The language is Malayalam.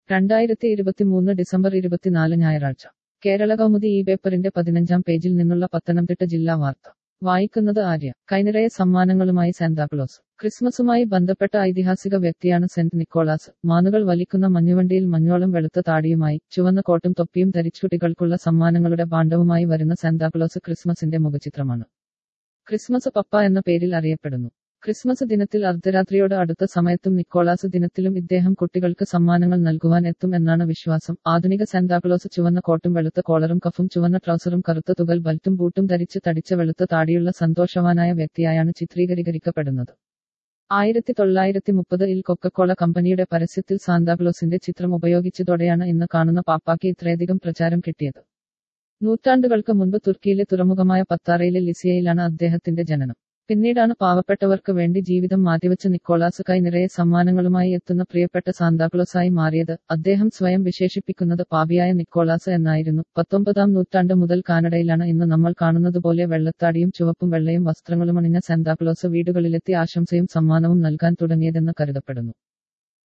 രണ്ടായിരത്തി ഇരുപത്തിമൂന്ന് ഡിസംബർ ഇരുപത്തിനാല് ഞായറാഴ്ച കേരള കൗമുദി ഈ പേപ്പറിന്റെ പതിനഞ്ചാം പേജിൽ നിന്നുള്ള പത്തനംതിട്ട ജില്ലാ വാർത്ത വായിക്കുന്നത് ആര്യ കൈനിറയെ സമ്മാനങ്ങളുമായി സാന്താക്ലോസ് ക്രിസ്മസുമായി ബന്ധപ്പെട്ട ഐതിഹാസിക വ്യക്തിയാണ് സെന്റ് നിക്കോളാസ് മാനുകൾ വലിക്കുന്ന മഞ്ഞുവണ്ടിയിൽ മഞ്ഞോളം വെളുത്ത താടിയുമായി ചുവന്ന കോട്ടും തൊപ്പിയും ധരിച്ചുകുട്ടികൾക്കുള്ള സമ്മാനങ്ങളുടെ ഭാണ്ഡവുമായി വരുന്ന സാന്താക്ലോസ് ക്രിസ്മസിന്റെ മുഖചിത്രമാണ് ക്രിസ്മസ് പപ്പ എന്ന പേരിൽ അറിയപ്പെടുന്നു ക്രിസ്മസ് ദിനത്തിൽ അർദ്ധരാത്രിയോട് അടുത്ത സമയത്തും നിക്കോളാസ് ദിനത്തിലും ഇദ്ദേഹം കുട്ടികൾക്ക് സമ്മാനങ്ങൾ നൽകുവാൻ എത്തും എന്നാണ് വിശ്വാസം ആധുനിക സാന്താക്ലോസ് ചുവന്ന കോട്ടും വെളുത്ത കോളറും കഫും ചുവന്ന ട്രൗസറും കറുത്ത തുകൽ ബൽറ്റും ബൂട്ടും ധരിച്ച് തടിച്ച വെളുത്ത താടിയുള്ള സന്തോഷവാനായ വ്യക്തിയായാണ് ചിത്രീകരിക്കപ്പെടുന്നത് ആയിരത്തി തൊള്ളായിരത്തി മുപ്പതിൽ കൊക്കക്കോള കമ്പനിയുടെ പരസ്യത്തിൽ സാന്താക്ലോസിന്റെ ചിത്രം ഉപയോഗിച്ചതോടെയാണ് ഇന്ന് കാണുന്ന പാപ്പാക്ക് ഇത്രയധികം പ്രചാരം കിട്ടിയത് നൂറ്റാണ്ടുകൾക്ക് മുൻപ് തുർക്കിയിലെ തുറമുഖമായ പത്താറയിലെ ലിസിയയിലാണ് അദ്ദേഹത്തിന്റെ ജനനം പിന്നീടാണ് പാവപ്പെട്ടവർക്ക് വേണ്ടി ജീവിതം മാറ്റിവെച്ച നിക്കോളാസ് കൈ നിറയെ സമ്മാനങ്ങളുമായി എത്തുന്ന പ്രിയപ്പെട്ട സാന്താക്ലോസായി മാറിയത് അദ്ദേഹം സ്വയം വിശേഷിപ്പിക്കുന്നത് പാപിയായ നിക്കോളാസ് എന്നായിരുന്നു പത്തൊമ്പതാം നൂറ്റാണ്ട് മുതൽ കാനഡയിലാണ് ഇന്ന് നമ്മൾ കാണുന്നതുപോലെ വെള്ളത്താടിയും ചുവപ്പും വെള്ളയും വസ്ത്രങ്ങളും അണിഞ്ഞ സാന്താക്ലോസ് വീടുകളിലെത്തി ആശംസയും സമ്മാനവും നൽകാൻ തുടങ്ങിയതെന്ന് കരുതപ്പെടുന്നു